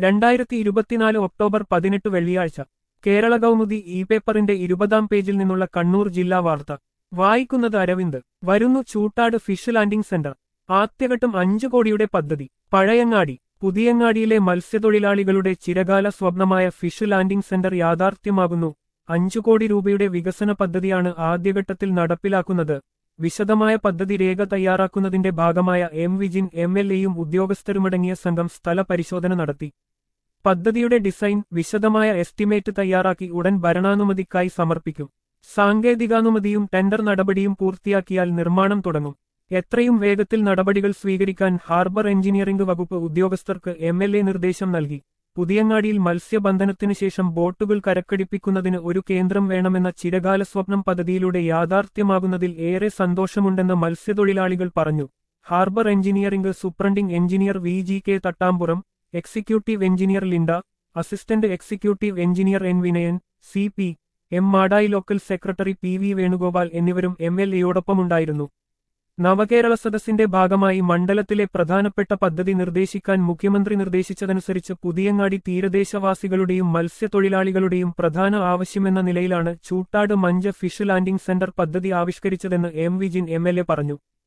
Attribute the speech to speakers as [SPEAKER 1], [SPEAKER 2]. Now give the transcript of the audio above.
[SPEAKER 1] രണ്ടായിരത്തി ഇരുപത്തിനാല് ഒക്ടോബർ പതിനെട്ട് വെള്ളിയാഴ്ച കേരള കൗമുദി ഇ പേപ്പറിന്റെ ഇരുപതാം പേജിൽ നിന്നുള്ള കണ്ണൂർ ജില്ലാ വാർത്ത വായിക്കുന്നത് അരവിന്ദ് വരുന്നു ചൂട്ടാട് ഫിഷ് ലാൻഡിംഗ് സെന്റർ ആദ്യഘട്ടം അഞ്ചു കോടിയുടെ പദ്ധതി പഴയങ്ങാടി പുതിയങ്ങാടിയിലെ മത്സ്യത്തൊഴിലാളികളുടെ ചിരകാല സ്വപ്നമായ ഫിഷ് ലാൻഡിംഗ് സെന്റർ യാഥാർത്ഥ്യമാകുന്നു അഞ്ചു കോടി രൂപയുടെ വികസന പദ്ധതിയാണ് ആദ്യഘട്ടത്തിൽ നടപ്പിലാക്കുന്നത് വിശദമായ പദ്ധതി രേഖ തയ്യാറാക്കുന്നതിന്റെ ഭാഗമായ എം വിജിൻ എം എൽ എയും ഉദ്യോഗസ്ഥരുമടങ്ങിയ സംഘം സ്ഥല പരിശോധന നടത്തി പദ്ധതിയുടെ ഡിസൈൻ വിശദമായ എസ്റ്റിമേറ്റ് തയ്യാറാക്കി ഉടൻ ഭരണാനുമതിക്കായി സമർപ്പിക്കും സാങ്കേതികാനുമതിയും ടെൻഡർ നടപടിയും പൂർത്തിയാക്കിയാൽ നിർമ്മാണം തുടങ്ങും എത്രയും വേഗത്തിൽ നടപടികൾ സ്വീകരിക്കാൻ ഹാർബർ എഞ്ചിനീയറിംഗ് വകുപ്പ് ഉദ്യോഗസ്ഥർക്ക് എം എൽ എ നിർദ്ദേശം നൽകി പുതിയങ്ങാടിയിൽ മത്സ്യബന്ധനത്തിനു ശേഷം ബോട്ടുകൾ കരക്കടിപ്പിക്കുന്നതിന് ഒരു കേന്ദ്രം വേണമെന്ന ചിരകാല സ്വപ്നം പദ്ധതിയിലൂടെ യാഥാർത്ഥ്യമാകുന്നതിൽ ഏറെ സന്തോഷമുണ്ടെന്ന് മത്സ്യത്തൊഴിലാളികൾ പറഞ്ഞു harbour engineering superintending engineer V G K Thattampuram executive engineer Linda assistant executive engineer N Vinayan C P M Madayi local secretary P V Venugopal എന്നിവരും എം എൽ എയോടൊപ്പമുണ്ടായിരുന്നു നവകേരള സദസ്സിന്റെ ഭാഗമായി മണ്ഡലത്തിലെ പ്രധാനപ്പെട്ട പദ്ധതി നിർദ്ദേശിക്കാൻ മുഖ്യമന്ത്രി നിർദ്ദേശിച്ചതനുസരിച്ച് പുതിയങ്ങാടി തീരദേശവാസികളുടെയും മത്സ്യത്തൊഴിലാളികളുടെയും പ്രധാന ആവശ്യമെന്ന നിലയിലാണ് Chuttad Mancha fish landing centre പദ്ധതി ആവിഷ്കരിച്ചതെന്ന് എം വിജിൻ എം പറഞ്ഞു